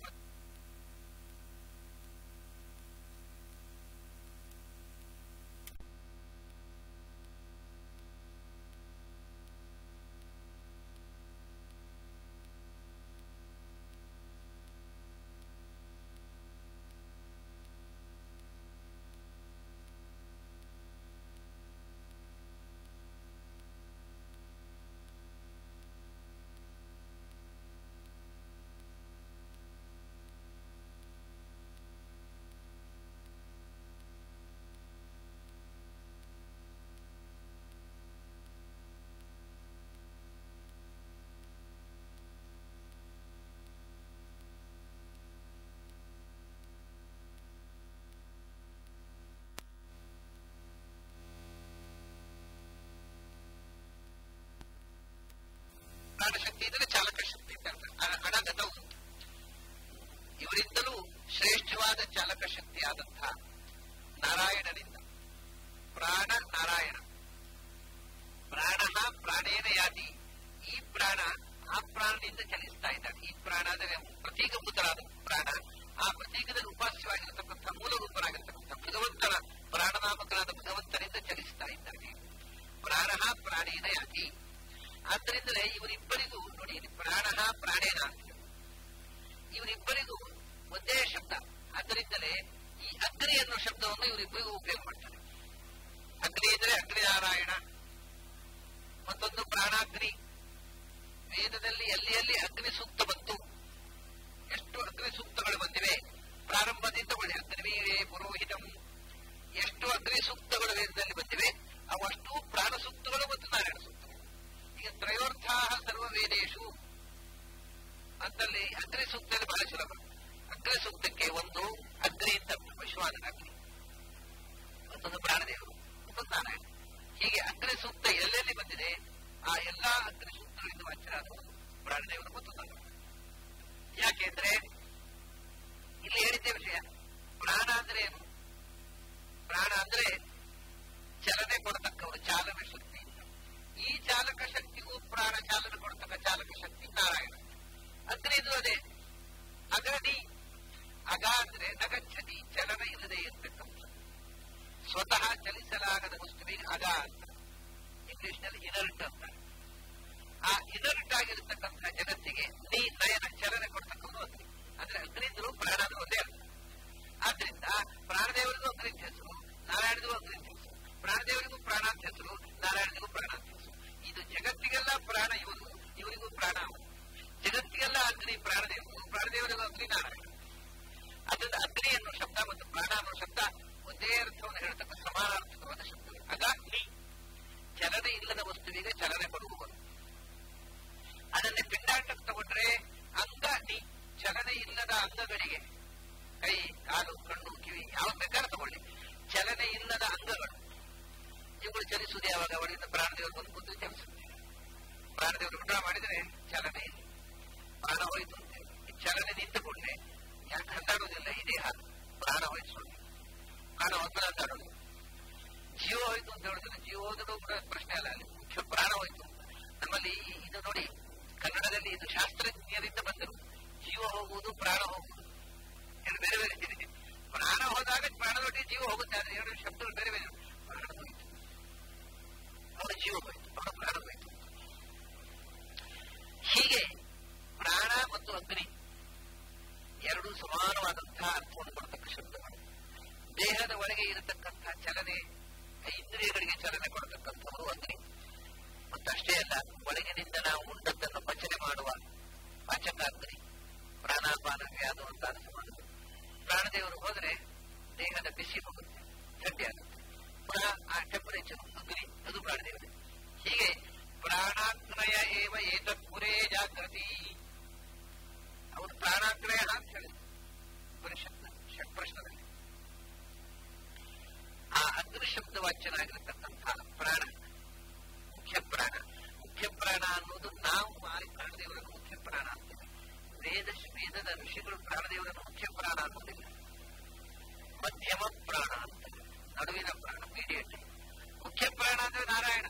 ಪ್ರಾಣಶಕ್ತಿ ಇದ್ರೆ ಚಾಲಕ ಶಕ್ತಿ ಅಂತ ಅರ್ಥ. ಅ- ಅನಗತ ಉಂಟು ಇವರಿಂದಲೂ ಶ್ರೇಷ್ಠವಾದ ಚಾಲಕ ಶಕ್ತಿಯಾದಂತಹ ನಾರಾಯಣನಿಂದ ಪ್ರಾಣ ನಾರಾಯಣ ಪ್ರಾಣ ಪ್ರಾಣೇನ ಯಾತಿ ಈ ಪ್ರಾಣ ಆ ಪ್ರಾಣದಿಂದ ಚಲಿಸ್ತಾ ಇದ್ದಾನೆ ಈ ಪ್ರಾಣ ಅಂದರೆ ಪ್ರತೀಕಭೂತರಾದ ಪ್ರಾಣ ಆ ಪ್ರತೀಕದಲ್ಲಿ ಉಪಾಸ್ಯವಾಗಿರತಕ್ಕಂಥ ಮೂಲ ರೂಪನಾಗಿರ್ತಕ್ಕಂಥ ಭಗವಂತನ ಪ್ರಾಣನಾಮಕನಾದ ಭಗವಂತನಿಂದ ಚಲಿಸ್ತಾ ಇದ್ದಾನೆ ಪ್ರಾಣ ಪ್ರಾಣೇನ ಯಾತಿ ಆದ್ದರಿಂದಲೇ ಇವರಿಬ್ಬರಿಗೂ ನೋಡಿ ಇಲ್ಲಿ ಪ್ರಾಣ ಪ್ರಾಣೇನ ಅಂತ ಹೇಳಿ. ಇವರಿಬ್ಬರಿಗೂ ಒಂದೇ ಶಬ್ದ ಆದ್ದರಿಂದಲೇ ಈ ಅಗ್ನಿ ಅನ್ನೋ ಶಬ್ದವನ್ನು ಇವರಿಬ್ಬರಿಗೂ ಉಪಯೋಗ ಮಾಡ್ತಾರೆ ಅಗ್ನಿ ಇದ್ರೆ ಅಗ್ನಿನಾರಾಯಣ ಮತ್ತೊಂದು ಪ್ರಾಣಾಗ್ನಿ ವೇದದಲ್ಲಿ ಎಲ್ಲಿ ಎಲ್ಲಿ ಅಗ್ನಿ ಸೂಕ್ತ ಬಂತು ಎಷ್ಟು ಅಗ್ನಿ ಸೂಕ್ತಗಳು ಬಂದಿವೆ ಪ್ರಾರಂಭದಿಂದ ಒಳ್ಳೆ ಅಗ್ನಿವೀರೇ ಪುರೋಹಿತಂ ಎಷ್ಟು ಅಗ್ನಿ ಸೂಕ್ತಗಳು ವೇದದಲ್ಲಿ ಬಂದಿವೆ ಅವಷ್ಟು ಪ್ರಾಣ ಸೂಕ್ತಗಳು ಮತ್ತು ನಾರಾಯಣ ಸೂಕ್ತಗಳು ಈಗ ತ್ರಯೋರ್ಥ ಸರ್ವ ವೇದೇಶು ಅಂತಲ್ಲಿ ಅಗ್ನಿ ಸೂಕ್ತದಲ್ಲಿ ಬಹಳ ಸುಲಭ ಅಗ್ನಿ ಸೂಕ್ತಕ್ಕೆ ಒಂದು ಅಗ್ನಿ ಅಂತ ವಿಶ್ವಾದನ ಅಗ್ನಿ ಮತ್ತೊಂದು ಪ್ರಾಣದೇವರು ಮತ್ತೊಂದು ನಾರಾಯಣ ಹೀಗೆ ಅಗ್ನಿ ಸೂಕ್ತ ಎಲ್ಲೆಲ್ಲಿ ಬಂದಿದೆ ಆ ಎಲ್ಲಾ ಅಗ್ನಿ ಸೂಕ್ತಗಳಿಂದ ವಾಚ್ಯರಾದವರು ಪ್ರಾಣದೇವರು ಮತ್ತು ನಾರಾಯಣ ಯಾಕೆಂದ್ರೆ ಇಲ್ಲಿ ಹೇಳಿದ್ದೆ ವಿಷಯ ಪ್ರಾಣ ಅಂದ್ರೆ ಏನು ಪ್ರಾಣ ಅಂದ್ರೆ ಚಲನೆ ಕೊಡತಕ್ಕವರು ಚಾಲನ ಶಕ್ತಿ ಅಂತ. ಈ ಚಾಲಕ ಶಕ್ತಿಗೂ ಪ್ರಾಣ ಚಾಲನೆ ಕೊಡ್ತಕ್ಕ ಚಾಲಕ ಶಕ್ತಿ ನಾರಾಯಣ ಅಗ್ನಿದು ಅದೇ ಅಗನಿ ಅಗ ಅಂದ್ರೆ ನಗಚ್ಚತಿ ಚಲನ ಇಲ್ಲದೆ ಇರ್ತಕ್ಕಂಥ ಸ್ವತಃ ಚಲಿಸಲಾಗದ ವಸ್ತುವಿಗೆ ಅಗ ಅಂತ ಇಂಗ್ಲಿಷ್ ನಲ್ಲಿ ಇನರ್ಟ್ ಅಂತ ಆ ಇನರ್ಟ್ ಆಗಿರತಕ್ಕಂಥ ಜಗತ್ತಿಗೆ ನೀ ನಯನ ಚಲನೆ ಕೊಡ್ತಕ್ಕಂಥ ಅಗ್ನಿ ಅಂದ್ರೆ ಅಗ್ನಿದ್ರು ಪ್ರಾಣ ಅಂದ್ರೆ ಒಂದೇ ಅರ್ಥ ಆದ್ರಿಂದ ಪ್ರಾಣದೇವರಿಗೂ ಅಗ್ನಿ ಅಂತ ಹೆಸರು ನಾರಾಯಣದಿಗೂ ಅಗ್ನಿ ಅಂತ ಹೆಸರು ಪ್ರಾಣದೇವರಿಗೂ ಪ್ರಾಣ ಅಂತ ಹೆಸರು ನಾರಾಯಣನಿಗೂ ಪ್ರಾಣ ಅಂತ ಹೆಸರು ಇದು ಜಗತ್ತಿಗೆಲ್ಲ ಪ್ರಾಣ ಇವರು ಇವರಿಗೂ ಪ್ರಾಣ ಅವರು ಜಗತ್ತಿಗೆಲ್ಲ ಅಗ್ನಿ ಪ್ರಾಣದೇವರು ಪ್ರಾಣದೇವರಿಗೂ ಅಗ್ನಿ ನಾರಾಯಣ ಅದರಿಂದ ಅಗ್ನಿ ಅನ್ನೋ ಶಬ್ದ ಮತ್ತು ಪ್ರಾಣ ಅನ್ನೋ ಶಬ್ದ ಒಂದೇ ಅರ್ಥವನ್ನು ಹೇಳ್ತಕ್ಕ ಸಮಾನಾರ್ಥಕವಾದ ಶಬ್ದಗಳು ಅಗಾಗ್ನಿ ಚಲನೆ ಇಲ್ಲದ ವಸ್ತುವಿಗೆ ಚಲನೆ ಕೊಡುವವರು ಅದನ್ನೇ ಪಿಂಡಾಟಕ್ಕೆ ತಗೊಂಡ್ರೆ ಅಂಗನಿ ಚಲನೆ ಇಲ್ಲದ ಅಂಗಗಳಿಗೆ ಕೈ ಕಾಲು ಕಣ್ಣು ಕಿವಿ ಯಾವ ಬೇಕಾದ್ರೆ ತಗೊಳ್ಳಿ ಚಲನೆ ಇಲ್ಲದ ಅಂಗಗಳು ಇವುಗಳು ಚಲಿಸುವುದು ಯಾವಾಗ ಅವರಿಂದ ಪ್ರಾಣದೇವರು ಬಂದು ಕೂತು ಚಲಿಸುತ್ತೆ ಪ್ರಾಣದೇವರು ಊಟ ಮಾಡಿದರೆ ಚಲನೆ ಇಲ್ಲ ಪ್ರಾಣ ಹೋಯ್ತು ಅಂತೇಳಿ ಈ ಚಲನೆ ನಿಂತುಕೊಂಡ್ರೆ ಯಾಕೆ ಹಂದಾಡೋದಿಲ್ಲ ಈ ದೇಹ ಪ್ರಾಣ ಹೋಯ್ತು ಸುಳ್ಳು ಪ್ರಾಣ ಹೋದ್ಮೇಲೆ ಹಂದಾಡೋದು ಜೀವ ಹೋಯ್ತು ಅಂತ ಹೇಳಿದ್ರೆ ಜೀವ ಹೋದರೂ ಕೂಡ ಪ್ರಶ್ನೆ ಅಲ್ಲ ಅಲ್ಲಿ ಮುಖ್ಯ ಪ್ರಾಣ ಹೋಯ್ತು ನಮ್ಮಲ್ಲಿ ಈ- ಇದು ನೋಡಿ ಕನ್ನಡದಲ್ಲಿ ಇದು ಶಾಸ್ತ್ರಜ್ಞರಿಂದ ಬಂದರು ಜೀವ ಹೋಗುವುದು ಪ್ರಾಣ ಹೋಗುವುದು ಎರಡು ಬೇರೆ ಬೇರೆ ಇದೆ ಪ್ರಾಣ ಹೋದಾಗ ಪ್ರಾಣದೊಟ್ಟಿಗೆ ಜೀವ ಹೋಗುತ್ತೆ ಆದ್ರೆ ಎರಡು ಶಬ್ದಗಳು ಬೇರೆ ಬೇರೆ ಪ್ರಾಣ ಹೋಯ್ತು ಅವರ ಜೀವ ಹೋಯ್ತು ಅವರ ಪ್ರಾಣ ಹೋಯ್ತು ಹೀಗೆ ಪ್ರಾಣ ಮತ್ತು ಅಗ್ನಿ ಎರಡು ಸಮಾನವಾದಂತಹ ಅರ್ಥವನ್ನು ಕೊಡತಕ್ಕ ಶಬ್ದಗಳು ದೇಹದ ಒಳಗೆ ಇರತಕ್ಕಂತಹ ಚಲನೆ ಇಂದ್ರಿಯಗಳಿಗೆ ಚಲನೆ ಕೊಡತಕ್ಕಂಥವರು ಅಗ್ನಿ ಮತ್ತಷ್ಟೇ ಅಲ್ಲ ಒಳಗಿನಿಂದ ನಾವು ಉಂಡದ್ದನ್ನು ಪಚನೆ ಮಾಡುವ ಪಾಚಕಾಗ್ನಿ ಪ್ರಾಣಾಪಾನ ವ್ಯಾಧು ಅಂತ ಅರ್ಥ ಮಾಡುದು ಪ್ರಾಣದೇವರು ಹೋದರೆ ದೇಹದ ಬಿಸಿ ಹೋಗುತ್ತೆ ಥಂಡಿ ಆಗುತ್ತೆ ಪುನಃ ಆ ಟೆಂಪರೇಚರ್ ಅಗ್ನಿ ಅದು ಪ್ರಾಣದೇವರೇ ಹೀಗೆ ಪ್ರಾಣಾಗ್ನಯ ಏವ ಏತತ್ ಪುರೇ ಜಾಗೃತಿ ಅವರು ಪ್ರಾಣಾಗ್ರಯ ಅಂತ ಹೇಳಿ ಪರಿಷತ್ ಷಟ್ ಪ್ರಶ್ನದಲ್ಲಿ ಆ ಅಗ್ನಿ ಶಬ್ದ ವಾಚ್ಯನಾಗಿರತಕ್ಕಂತಹ ಪ್ರಾಣ ಮುಖ್ಯ ಪ್ರಾಣ ಮುಖ್ಯ ಪ್ರಾಣ ಅನ್ನೋದು ನಾವು ಮಾರಿ ಪ್ರಾಣದೇವರನ್ನು ಮುಖ್ಯ ಪ್ರಾಣ ಅಂತೇವೆ ವೇದ ವೇದದ ಋಷಿಗಳು ಪ್ರಾಣದೇವರನ್ನು ಮುಖ್ಯ ಪ್ರಾಣ ಅನ್ನೋದಿಲ್ಲ ಮಧ್ಯಮ ಪ್ರಾಣ ಅಂತ ನಡುವಿನ ಪ್ರಾಣ ಮೀಡಿಯೇಟ್ ಮುಖ್ಯ ಪ್ರಾಣ ಅಂದ್ರೆ ನಾರಾಯಣ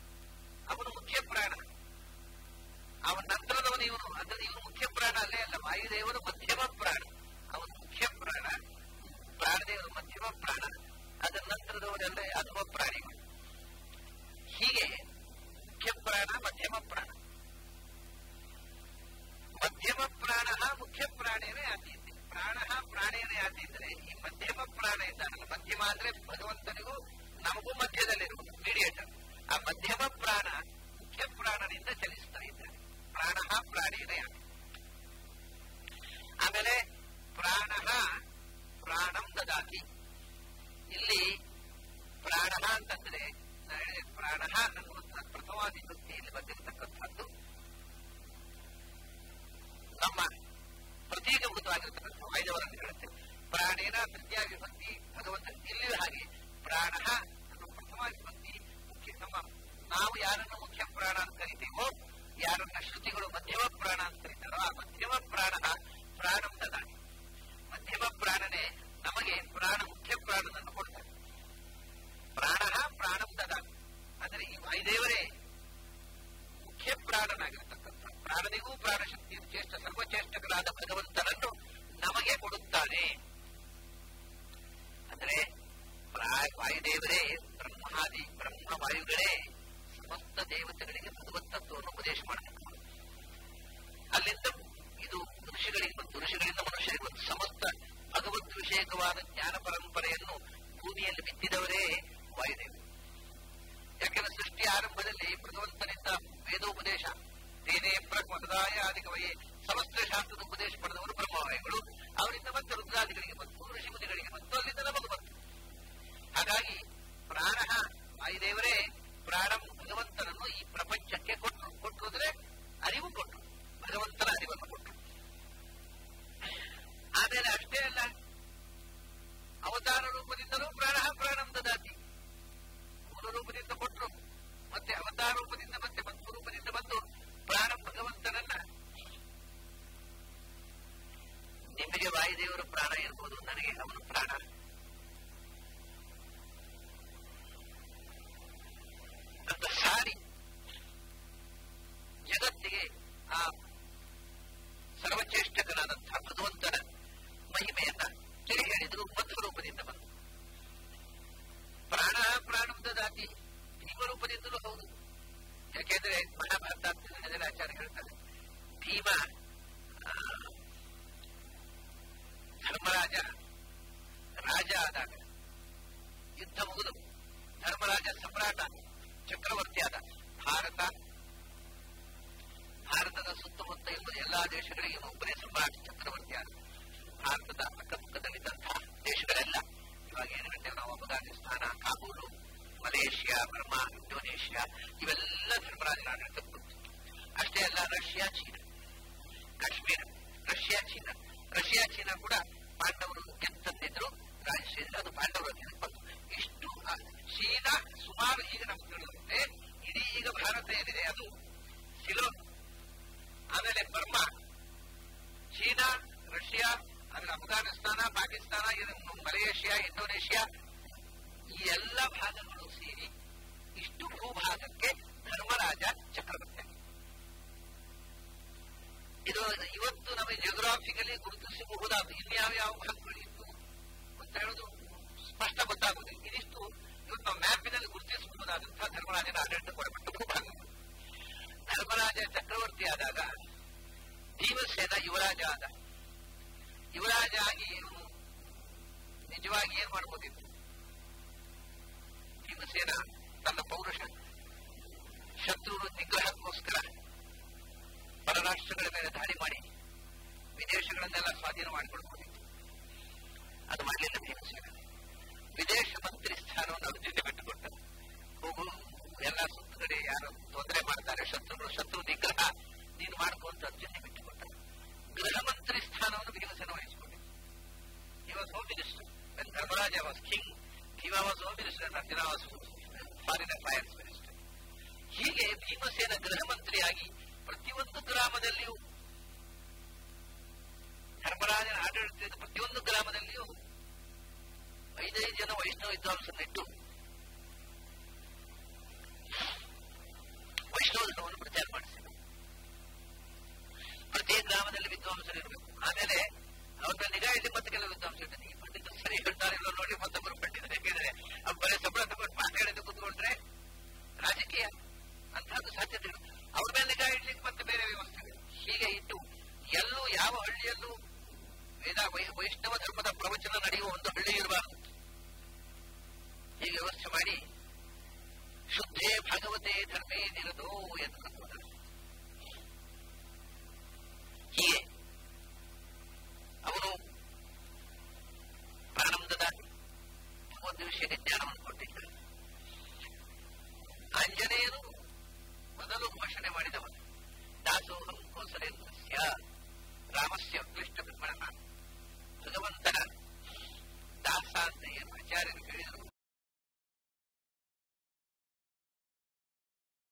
ಅವನು ಮುಖ್ಯ ಪ್ರಾಣ ಅವನ ನಂತರದವನು ಇವನು ಅಂದ್ರೆ ಇವನು ಮುಖ್ಯ ಪ್ರಾಣ ಅಲ್ಲೇ ಅಲ್ಲ ವಾಯು ವಾಯುದೇವರು ಮಧ್ಯಮ ಪ್ರಾಣ ಅವನು ಮುಖ್ಯ ಪ್ರಾಣ ಪ್ರಾಣದೇವರು ಮಧ್ಯಮ ಪ್ರಾಣ ಅದರ ನಂತರದವರೆಲ್ಲ ಅಧಮ ಪ್ರಾಣಿಗಳು ಹೀಗೆ ಮುಖ್ಯ ಪ್ರಾಣ ಮಧ್ಯಮ ಪ್ರಾಣ ಮಧ್ಯಮ ಪ್ರಾಣ ಮುಖ್ಯ ಪ್ರಾಣೇನೇ ಆತೀತಿ ಪ್ರಾಣ ಪ್ರಾಣೇನೇ ಆತಿದ್ರೆ ಈ ಮಧ್ಯಮ ಪ್ರಾಣ ಇದ್ದಾನಲ್ಲ ಮಧ್ಯಮ ಅಂದ್ರೆ ಭಗವಂತನಿಗೂ ನಮಗೂ ಮಧ್ಯದಲ್ಲಿರುವುದು ಮೀಡಿಯೇಟರ್ ಆ ಮಧ್ಯಮ ಪ್ರಾಣ ಮುಖ್ಯ ಪ್ರಾಣನಿಂದ ಚಲಿಸ್ತಾ ಇದ್ದಾನೆ ಪ್ರಾಣ ಪ್ರಾಣೇನೇ ಆತಿ ಆಮೇಲೆ ಪ್ರಾಣ ಪ್ರಾಣಂ ದದಾತಿ ಇಲ್ಲಿ ಪ್ರಾಣ ಅಂತಂದ್ರೆ ನಾನು ಹೇಳಿದೆ ಪ್ರಾಣ ಅನ್ನುವಂಥ ಪ್ರಥಮಾದಿ ವೃತ್ತಿಯಲ್ಲಿ ಬಂದಿರತಕ್ಕಂಥದ್ದು ನಮ್ಮ ಪ್ರತೀಕಭೂತವಾಗಿರ್ತಕ್ಕಂಥ ವೈದ್ಯವರನ್ನು ಹೇಳುತ್ತೆ ಪ್ರಾಣೇನ ತೃತೀಯ ವಿಭಕ್ತಿ ಭಗವಂತ ಇಲ್ಲಿಯೂ ಹಾಗೆ ಪ್ರಾಣ ಅನ್ನೋ ಪ್ರಥಮ ವಿಭಕ್ತಿ ಮುಖ್ಯ ನಮ್ಮ ನಾವು ಯಾರನ್ನು ಮುಖ್ಯ ಪ್ರಾಣ ಅಂತ ಕರಿತೀವೋ ಯಾರನ್ನ ಶ್ರುತಿಗಳು ಮಧ್ಯಮ ಪ್ರಾಣ ಅಂತ ಕರೀತಾರೋ ಆ ಮಧ್ಯಮ ಪ್ರಾಣ ಪ್ರಾಣಂ ದದಾನಿ ಮಧ್ಯಮ ಪ್ರಾಣನೇ ನಮಗೆ ಪ್ರಾಣ ಮುಖ್ಯ ಪ್ರಾಣನನ್ನು ಕೊಡ್ತಾರೆ ಪ್ರಾಣ ಪ್ರಾಣಂ ದದಾನಿ ಅಂದರೆ ಈ ವಾಯುದೇವರೇ ಮುಖ್ಯ ಪ್ರಾಣನಾಗಿರತಕ್ಕಂಥ ಪ್ರಾಣನಿಗೂ ಪ್ರಾಣಶಕ್ತಿಯ ಚೇಷ್ಟ ಸರ್ವಚೇಷ್ಟಕರಾದ ಭಗವಂತನನ್ನು ನಮಗೆ ಕೊಡುತ್ತಾನೆ ಅಂದ್ರೆ ವಾಯುದೇವರೇ ಬ್ರಹ್ಮಾದಿ ಬ್ರಹ್ಮ ವಾಯುಗಳೇ ಸಮಸ್ತ ದೇವತೆಗಳಿಗೆ ಭಗವತ್ತತ್ವವನ್ನು ಉಪದೇಶ ಮಾಡಬೇಕು ಅಲ್ಲಿಂದ ಇದು ಋಷಿಗಳಿಗೆ ಮತ್ತು ಋಷಿಗಳಿಂದ ಮನುಷ್ಯರಿಗೆ ಒಂದು ಸಮಸ್ತ ಭಗವದ್ ವಿಷಯಕವಾದ ಜ್ಞಾನ ಪರಂಪರೆಯನ್ನು ಭೂಮಿಯಲ್ಲಿ ಬಿತ್ತಿದವರೇ ವಾಯುದೇವರು ಯಾಕೆಂದ್ರೆ ಸೃಷ್ಟಿ ಆರಂಭದಲ್ಲಿ ಭಗವಂತನಿಂದ ವೇದೋಪದೇಶ ತೇನೇ ಪ್ರಮದಾಯ ಆದಿಕವಯೇ ಸಮಸ್ತ ಶಾಸ್ತ್ರದ ಉಪದೇಶ ಪಡೆದವರು ಬ್ರಹ್ಮವಾಯುಗಳು ಅವರಿಂದ ಮತ್ತೆ ರುದ್ರಾದಿಗಳಿಗೆ ಬಂತು ಋಷಿಮುನಿಗಳಿಗೆ ಬಂತು ಅಲ್ಲಿಂದ ನಮಗೆ ಬಂತು ಹಾಗಾಗಿ ಪ್ರಾಣ ವಾಯುದೇವರೇ ಪ್ರಾಣ ಭಗವಂತನನ್ನು ಈ ಪ್ರಪಂಚಕ್ಕೆ ಕೊಟ್ಟರು ಕೊಟ್ಟರು ಅಂದ್ರೆ ಅರಿವು ಕೊಟ್ಟರು ಭಗವಂತನ ಅರಿವನ್ನು ಕೊಟ್ಟರು ಆಮೇಲೆ ಅಷ್ಟೇ ಅಲ್ಲ ಅವತಾರ ರೂಪದಿಂದಲೂ ಪ್ರಾಣ ಪ್ರಾಣಂ ದದಾತಿ ಮೂಲ ರೂಪದಿಂದ ಕೊಟ್ಟರು ಮತ್ತೆ ಅವತಾರ ರೂಪದಿಂದ ಮತ್ತೆ ಮತ್ತು ರೂಪದಿಂದ ಬಂದು ಪ್ರಾಣ ಭಗವಂತನನ್ನ ನಿಮಗೆ ವಾಯುದೇವರು ಪ್ರಾಣ ಇರ್ಬೋದು ನನಗೆ ಅವನು ಪ್ರಾಣ ಅಂತ ಸಾರಿ ಜಗತ್ತಿಗೆ ಆ ಸರ್ವಚೇಷ್ಟಕನಾದಂತಹ ಭಗವಂತನ ಮಹಿಮೆಯನ್ನ ತಿಳಿ ಹೇಳಿದ್ರು ಮಧ್ವ ರೂಪದಿಂದ ಬಂದು ಪ್ರಾಣ ಪ್ರಾಣದ ದಾತಿ ಭೀಮ ರೂಪದಿಂದಲೂ ಹೌದು ಯಾಕೆಂದ್ರೆ ಮಹಾಭಾರತಾತ್ಮಕದಲ್ಲಿ ಆಚಾರ್ಯ ಹೇಳ್ತಾರೆ ಭೀಮ ಧರ್ಮರಾಜ ರಾಜ ಆದಾಗ ಯುದ್ಧ ಮುಗಿದು ಧರ್ಮರಾಜ ಸಮ್ರಾಟ ಚಕ್ರವರ್ತಿ ಆದ ಭಾರತ ಭಾರತದ ಸುತ್ತಮುತ್ತ ಇರುವ ಎಲ್ಲಾ ದೇಶಗಳಿಗೆ ಒಬ್ಬರೇ ಸಮ್ರಾಟ ಚಕ್ರವರ್ತಿ ಆದ ಭಾರತದ ಅಕ್ಕಪಕ್ಕದಲ್ಲಿದ್ದಂತಹ ದೇಶಗಳೆಲ್ಲ ಇವಾಗ ಏನು ಹೇಳ್ತೇವೆ ನಾವು Afghanistan Kabul Malaysia Burma Indonesia ಇವೆಲ್ಲ ಧರ್ಮರಾಜನ ಆಡಳಿತ ಅಷ್ಟೇ ಅಲ್ಲ Russia China Kashmir Russia China Russia China ಕೂಡ ಪಾಂಡವರು ಗೆದ್ದಂತಿದ್ರು ರಾಜಶೇಷ ಅದು ಪಾಂಡವರ ಬಂತು ಇಷ್ಟು ಚೀನಾ ಸುಮಾರು ಈಗ ನಮ್ಗೆ ತಿಳಿದಂತೆ ಇಡೀ ಈಗ ಭಾರತ ಏನಿದೆ ಅದು ಸಿಲೋನ್ ಆಮೇಲೆ ಬರ್ಮಾ ಚೀನಾ ರಷ್ಯಾ ಆಮೇಲೆ ಅಫ್ಘಾನಿಸ್ತಾನ ಪಾಕಿಸ್ತಾನ ಮಲೇಷಿಯಾ ಇಂಡೋನೇಷಿಯಾ ಈ ಎಲ್ಲ ಭಾಗಗಳು ಸೇರಿ ಇಷ್ಟು ಭೂಭಾಗಕ್ಕೆ ಧರ್ಮರಾಜ ಚಕ್ರವರ್ತಿ ಇದು ಇವತ್ತು ನಮಗೆ ಜಿಯೋಗ್ರಾಫಿಕಲಿ ಗುರುತಿಸಬಹುದಾದ ಇನ್ಯಾವ ಯಾವ ಭಾಗಗಳು ಇತ್ತು ಅಂತ ಹೇಳೋದು ಸ್ಪಷ್ಟ ಗೊತ್ತಾಗುವುದಿಲ್ಲ ಇದಿಷ್ಟು ಇವತ್ತು ನಾವು ಮ್ಯಾಪಿನಲ್ಲಿ ಗುರುತಿಸಬಹುದಾದಂತಹ ಧರ್ಮರಾಜನ ಆಡಳಿತ ಕೊಡಪಟ್ಟ ಭೂಭಾಗಗಳು ಧರ್ಮರಾಜ ಚಕ್ರವರ್ತಿ ಆದಾಗ ಭೀಮಸೇನ ಯುವರಾಜ ಆದ ಯುವರಾಜ ಆಗಿ ಇವನು ನಿಜವಾಗಿ ಏನ್ ಮಾಡಬಹುದಿತ್ತು ಭೀಮಸೇನ ತನ್ನ ಪೌರುಷ ಶತ್ರು ನಿಗ್ರಹಕ್ಕೋಸ್ಕರ ಪರರಾಷ್ಟ್ರಗಳ ಮೇಲೆ ದಾಳಿ ಮಾಡಿ ವಿದೇಶಗಳನ್ನೆಲ್ಲ ಸ್ವಾಧೀನ ಮಾಡಿಕೊಳ್ಬಹುದಿತ್ತು ಅದು ಮಾಡಲಿಲ್ಲ ಭೀಮಸೇನ ವಿದೇಶ ಮಂತ್ರಿ ಸ್ಥಾನವನ್ನು ಅರ್ಜುನ ಬಿಟ್ಟುಕೊಟ್ಟ ಹೋಗು ಎಲ್ಲ ಸುತ್ತ ಕಡೆ ಯಾರು ತೊಂದರೆ ಮಾಡ್ತಾರೆ ಶತ್ರುಗಳು ಶತ್ರು ನಿಗ್ರಹ ನೀನು ಮಾಡ್ಕೊಂತ ಅರ್ಜುನ ಬಿಟ್ಟುಕೊಟ್ಟ ಗೃಹ ಮಂತ್ರಿ ಸ್ಥಾನವನ್ನು ಭೀಮಸೇನ ವಹಿಸಿಕೊಂಡಿದ್ದ ಇವಾಗ home minister when Dharmaraja was king, Bhima was home minister and Arjuna was foreign affairs minister. ಹೀಗೆ ಭೀಮಸೇನ ಗೃಹ ಮಂತ್ರಿಯಾಗಿ ಪ್ರತಿಯೊಂದು ಗ್ರಾಮದಲ್ಲಿಯೂ ಧರ್ಮರಾಜನ ಆಡಳಿತದ ಪ್ರತಿಯೊಂದು ಗ್ರಾಮದಲ್ಲಿಯೂ ಐದೈದು ಜನ ವೈಷ್ಣವ ವಿದ್ವಾಂಸರನ್ನಿಟ್ಟು ವೈಷ್ಣವ ಧರ್ಮವನ್ನು ಪ್ರಚಾರ ಮಾಡಿಸಿದರು ಪ್ರತಿ ಗ್ರಾಮದಲ್ಲಿ ವಿದ್ವಾಂಸರು ಇರಬೇಕು ಒಂದು ಹಳ್ಳಿ ಇರಬಾರದು ಹೀಗೆ ವ್ಯವಸ್ಥೆ ಮಾಡಿ ಶುದ್ಧೇ ಭಗವತೆ ಧರ್ಮೇ ನಿರತೋ ಎಂದು ಕರ್ಕೊಂಡ್ರು. ಹೀಗೆ ಅವನು ಪ್ರಾರಂಭದಾಗಿ ಒಂದು ವಿಷಯಕ್ಕೆ ಜ್ಞಾನವನ್ನು ಕೊಟ್ಟಿದ್ದಾರೆ ಆಂಜನೇಯನು ಮೊದಲು ಘೋಷಣೆ ಮಾಡಿದವನು ದಾಸೋಹಂ ಕೋಸಲೇಂದ್ರಸ್ಯ ರಾಮಸ್ಯ ಕ್ಲಿಷ್ಟ